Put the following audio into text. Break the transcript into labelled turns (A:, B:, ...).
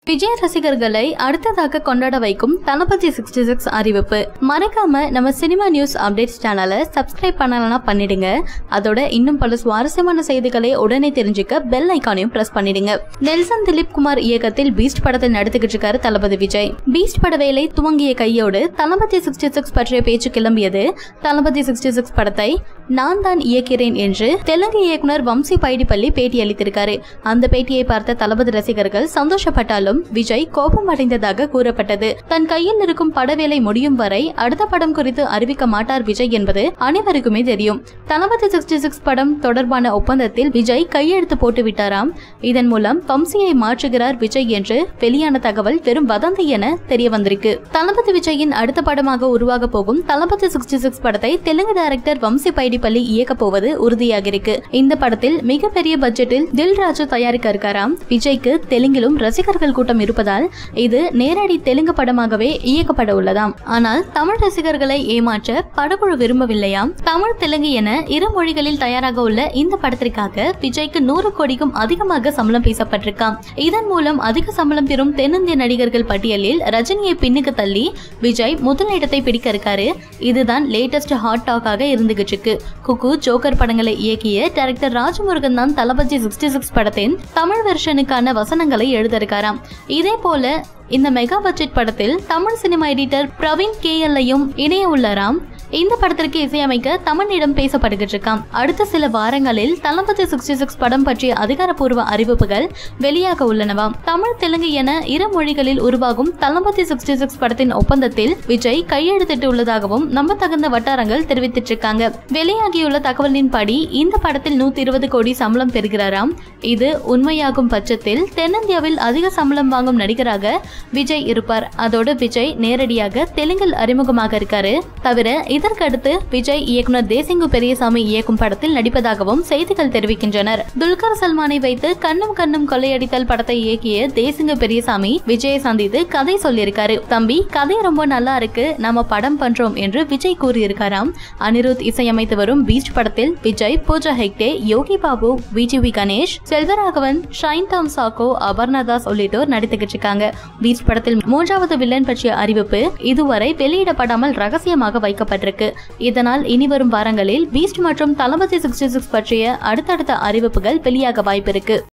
A: விஜய் ரசிகர்களை அடுத்ததாக கொண்டாட வைக்கும் தளபதி சிக்ஸ்டி சிக்ஸ் அறிவிப்பு மறக்காம நம்ம சினிமா நியூஸ் அப்டேட்ஸ் சேனலை சப்ஸ்கிரைப் பண்ணலனா பண்ணிடுங்க அதோட இன்னும் பல சுவாரஸ்யமான செய்திகளை உடனே தெரிஞ்சுக்க பெல் ஐக்கானையும் பிரஸ் பண்ணிடுங்க நெல்சன் திலீப் குமார் இயக்கத்தில் பீஸ்ட் படத்தில் நடித்துக்கிட்டு இருக்காரு தளபதி விஜய் பீஸ்ட் பட வேலை துவங்கிய கையோடு தளபதி சிக்ஸ்டி சிக்ஸ் பற்றிய பேச்சு கிளம்பியது தளபதி சிக்ஸ்டி சிக்ஸ் படத்தை நான் தான் இயக்கிறேன் என்று தெலுங்கு இயக்குனர் வம்சி பைடிப்பள்ளி பேட்டி அளித்திருக்காரு அந்த பேட்டியை பார்த்த தளபதி ரசிகர்கள் சந்தோஷப்பட்டாலும் விஜய் கோபம் அடைந்ததாக கூறப்பட்டது தன் கையில் இருக்கும் படவேலை முடியும் வரை அடுத்த படம் குறித்து அறிவிக்க மாட்டார் விஜய் என்பது அனைவருக்குமே தெரியும் தளபதி சிக்ஸ்டி சிக்ஸ் படம் தொடர்பான ஒப்பந்தத்தில் விஜய் கையெழுத்து போட்டு விட்டாராம் இதன் மூலம் வம்சியை மாற்றுகிறார் விஜய் என்று வெளியான தகவல் வெறும் வதந்தி என தெரிய வந்திருக்கு தளபதி விஜயின் அடுத்த படமாக உருவாக போகும் தளபதி சிக்ஸ்டி சிக்ஸ் படத்தை தெலுங்கு டைரக்டர் வம்சி பைடிப்பள்ளி இயக்க போவது உறுதியாக இருக்கு இந்த படத்தில் மிகப்பெரிய பட்ஜெட்டில் தில் ராஜு தயாரிக்க இருக்காராம் விஜய்க்கு தெலுங்கிலும் ரசிகர்கள் கூட்டம் இருப்பதால் இது நேரடி தெலுங்கு படமாகவே இயக்கப்பட உள்ளதாம் ஆனால் தமிழ் ரசிகர்களை ஏமாற்ற படக்குழு விரும்பவில்லையாம் தமிழ் தெலுங்கு என இரு மொழிகளில் தயாராக உள்ள இந்த படத்திற்காக விஜய்க்கு நூறு கோடிக்கும் அதிகமாக சம்பளம் பேசப்பட்டிருக்காம் இதன் மூலம் அதிக சம்பளம் பெறும் தென்னிந்திய நடிகர்கள் பட்டியலில் ரஜினியை பின்னுக்கு தள்ளி விஜய் முதல் இடத்தை பிடிக்க இருக்காரு இதுதான் லேட்டஸ்ட் ஹாட் டாக்காக இருந்துகிட்டு இருக்கு குக்கு ஜோக்கர் படங்களை இயக்கிய டைரக்டர் ராஜமுருகன் தான் தளபதி சிக்ஸ்டி சிக்ஸ் படத்தின் தமிழ் வெர்ஷனுக்கான வசனங்களை எழுதியிருக்காராம் இதே போல இந்த மெகா பட்ஜெட் படத்தில் Tamil cinema editor Praveen K எல்லையும் இணைய உள்ளாராம் இந்த படத்திற்கு இசையமைக்க தமிழிடம் பேசப்படுகிட்டு இருக்காம் அடுத்த சில வாரங்களில் தளபதி சிக்ஸ்டி சிக்ஸ் படம் பற்றிய அதிகாரப்பூர்வ அறிவிப்புகள் வெளியாக உள்ளனவாம் தமிழ் தெலுங்கு என இரு மொழிகளில் உருவாகும் தளபதி சிக்ஸ்டி சிக்ஸ் படத்தின் ஒப்பந்தத்தில் விஜய் கையெழுத்திட்டு உள்ளதாகவும் நம்பத்தகுந்த வட்டாரங்கள் தெரிவித்திட்டு இருக்காங்க வெளியாகியுள்ள தகவலின்படி இந்த படத்தில் நூத்தி இருபது கோடி சம்பளம் பெறுகிறாராம் இது உண்மையாகும் பட்சத்தில் தென்னிந்தியாவில் அதிக சம்பளம் வாங்கும் நடிகராக விஜய் இருப்பார் அதோடு விஜய் நேரடியாக தெலுங்கில் அறிமுகமாக இருக்காரு தவிர இதற்கடுத்து விஜய் இயக்குனர் தேசிங்கு பெரியசாமி இயக்கும் படத்தில் நடிப்பதாகவும் செய்திகள் தெரிவிக்கின்றனர் துல்கர் சல்மானை வைத்து கண்ணும் கண்ணும் கொள்ளையடித்தல் படத்தை இயக்கிய தேசிங்கு பெரியசாமி விஜயை சந்தித்து கதை சொல்லியிருக்காரு தம்பி கதை ரொம்ப நல்லா இருக்கு நாம படம் பண்றோம் என்று விஜய் கூறியிருக்காராம் அனிருத் இசையமைத்து வரும் பீச் படத்தில் விஜய் பூஜா ஹெக்டே யோகி பாபு விஜிவி கணேஷ் செல்வராகவன் ஷைன் டாம் சாக்கோ அபர்ணதாஸ் உள்ளிட்டோர் நடித்துக்கிட்டு இருக்காங்க பீச் படத்தில் மூன்றாவது வில்லன் பற்றிய அறிவிப்பு இதுவரை வெளியிடப்படாமல் ரகசியமாக வைக்கப்பட்டிருக்கு இதனால் இனி வரும் வாரங்களில் பீஸ்ட் மற்றும் தளபதி சிக்ஸ்டி சிக்ஸ் பற்றிய அடுத்தடுத்த அறிவிப்புகள் வெளியாக வாய்ப்பிருக்கு